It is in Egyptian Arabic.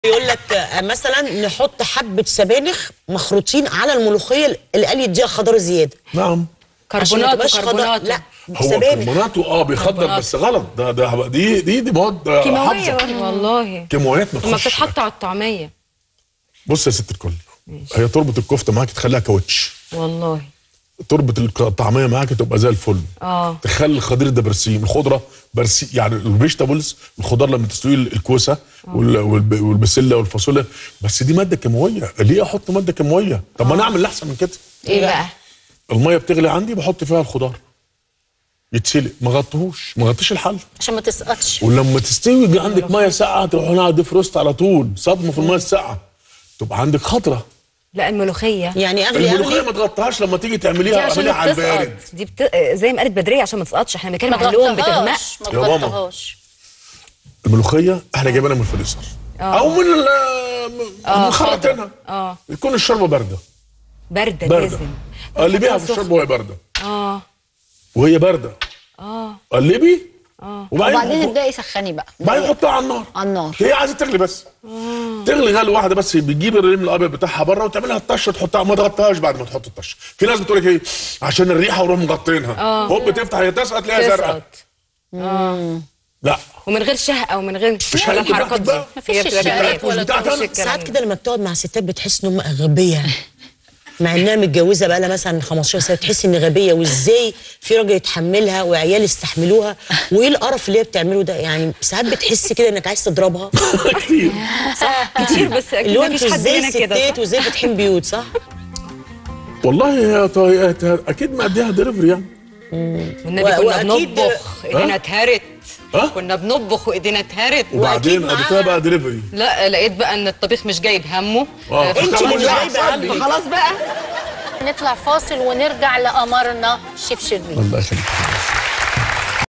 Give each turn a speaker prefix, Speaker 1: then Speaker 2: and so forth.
Speaker 1: يقول لك آه، مثلا نحط حبه سبانخ مخروطين على الملوخيه اللي قال يديها خضار زياده
Speaker 2: نعم
Speaker 1: عشان ما
Speaker 3: كربونات
Speaker 1: تبقاش خضار-
Speaker 3: وكربونات
Speaker 1: لا
Speaker 2: هو
Speaker 1: سبانخ
Speaker 2: كربوناته اه بيخدر
Speaker 3: كربونات.
Speaker 2: بس غلط ده ده دي دي دي مواد آه،
Speaker 3: كيماوية
Speaker 2: حافظة.
Speaker 3: برضه. والله
Speaker 2: كيماويات ما
Speaker 3: لما
Speaker 2: تخش
Speaker 3: بتتحط على الطعميه
Speaker 2: بص يا ست الكل هي تربط الكفته معاك تخليها كاوتش
Speaker 3: والله
Speaker 2: تربط الك- الطعميه معاك تبقى زي الفل
Speaker 3: اه
Speaker 2: تخلي الخضير ده برسيم الخضره برسيم يعني الفيجيتابلز الخضار لما تستوي الكوسه وال- والب- والبسله والفاصوليا بس دي ماده كيماويه ليه احط ماده كيماويه طب ما انا اعمل احسن من كده
Speaker 3: ايه بقى
Speaker 2: الميه بتغلي عندي بحط فيها الخضار يتسلق ما غطيهوش ما غطيش الحل
Speaker 4: عشان ما تسقطش
Speaker 2: ولما تستوي يجي عندك ميه ساقعه تروح هنا على ديف روست على طول صدمه في الميه الساقعه تبقى عندك خطره
Speaker 3: لا الملوخيه
Speaker 1: يعني اغلي
Speaker 2: الملوخيه
Speaker 1: اغلي
Speaker 2: ما تغطيهاش لما تيجي
Speaker 3: دي
Speaker 2: تعمليها
Speaker 3: عشان
Speaker 2: اعمليها على البارد
Speaker 3: بتسقط دي بت... زي ما قالت بدريه عشان ما تسقطش احنا بنتكلم
Speaker 4: ما
Speaker 3: عن اللون بتغمق
Speaker 4: تغطيهاش ما
Speaker 2: يا ماما.
Speaker 4: تغطيهاش
Speaker 2: الملوخيه احنا جايبينها من الفريزر او من ال- من مخرطينها
Speaker 3: اه
Speaker 2: يكون الشوربه بارده
Speaker 3: بارده
Speaker 2: بارده
Speaker 3: لازم
Speaker 2: قلبيها في
Speaker 3: سخن.
Speaker 2: الشوربه وهي بارده
Speaker 3: اه
Speaker 2: وهي بارده
Speaker 3: اه
Speaker 2: قلبي وبعدين
Speaker 4: وبعدين
Speaker 2: حط-
Speaker 4: ابداي سخني بقى
Speaker 2: بعدين حطها على النار
Speaker 4: على النار
Speaker 2: هي عايزه تغلي بس تغلي غلوه واحده بس بتجيب الريم الابيض بتاعها بره وتعملها الطشه تحطها ما تغطيهاش بعد ما تحط الطشه في ناس بتقول لك ايه عشان الريحه وروح مغطينها هوب تفتح هي تسقط تلاقيها زرقاء
Speaker 3: تسقط
Speaker 2: لا
Speaker 3: ومن غير شهقه ومن غير
Speaker 2: مش
Speaker 3: ولا
Speaker 2: هيجي
Speaker 3: الحركات دي
Speaker 2: بقى.
Speaker 4: مفيش
Speaker 3: هي بتبقى
Speaker 4: الشهقات
Speaker 3: جميلة.
Speaker 4: ولا
Speaker 2: مش بتاعت
Speaker 3: مفيش
Speaker 2: أنا.
Speaker 3: الكلام
Speaker 1: ساعات
Speaker 3: ده.
Speaker 1: كده لما بتقعد مع ستات بتحس ان هم غبيه مع انها متجوزه بقى لها مثلا 15 سنه تحس ان غبيه وازاي في راجل يتحملها وعيال يستحملوها وايه القرف اللي هي بتعمله ده يعني ساعات بتحس كده انك عايز تضربها
Speaker 2: كتير
Speaker 3: كتير بس اكيد
Speaker 1: اللي هو
Speaker 3: مفيش
Speaker 1: انتوا
Speaker 3: حد
Speaker 1: ازاي
Speaker 3: هنا كده
Speaker 1: ستات
Speaker 3: صح؟
Speaker 1: وازاي فاتحين بيوت صح؟
Speaker 2: والله هي طي- اكيد ماديها دليفري يعني
Speaker 3: والنبي
Speaker 1: و-
Speaker 3: كنا
Speaker 1: وأكيد-
Speaker 3: بنطبخ ايدينا اتهرت
Speaker 2: ها؟
Speaker 3: كنا بنطبخ وايدينا اتهرت
Speaker 2: وبعدين
Speaker 1: وأكيد
Speaker 2: اديتها
Speaker 1: معاها-
Speaker 2: بقى دليفري
Speaker 3: لا لقيت بقى ان الطبيخ مش جايب همه
Speaker 2: اه
Speaker 3: آه،
Speaker 2: فكان
Speaker 1: انت
Speaker 2: مش
Speaker 1: اللي
Speaker 2: عارف
Speaker 1: جايبة
Speaker 2: أصلي.
Speaker 1: همه.
Speaker 3: خلاص بقى
Speaker 4: نطلع فاصل ونرجع لقمرنا شيف شربين
Speaker 2: الله يخليك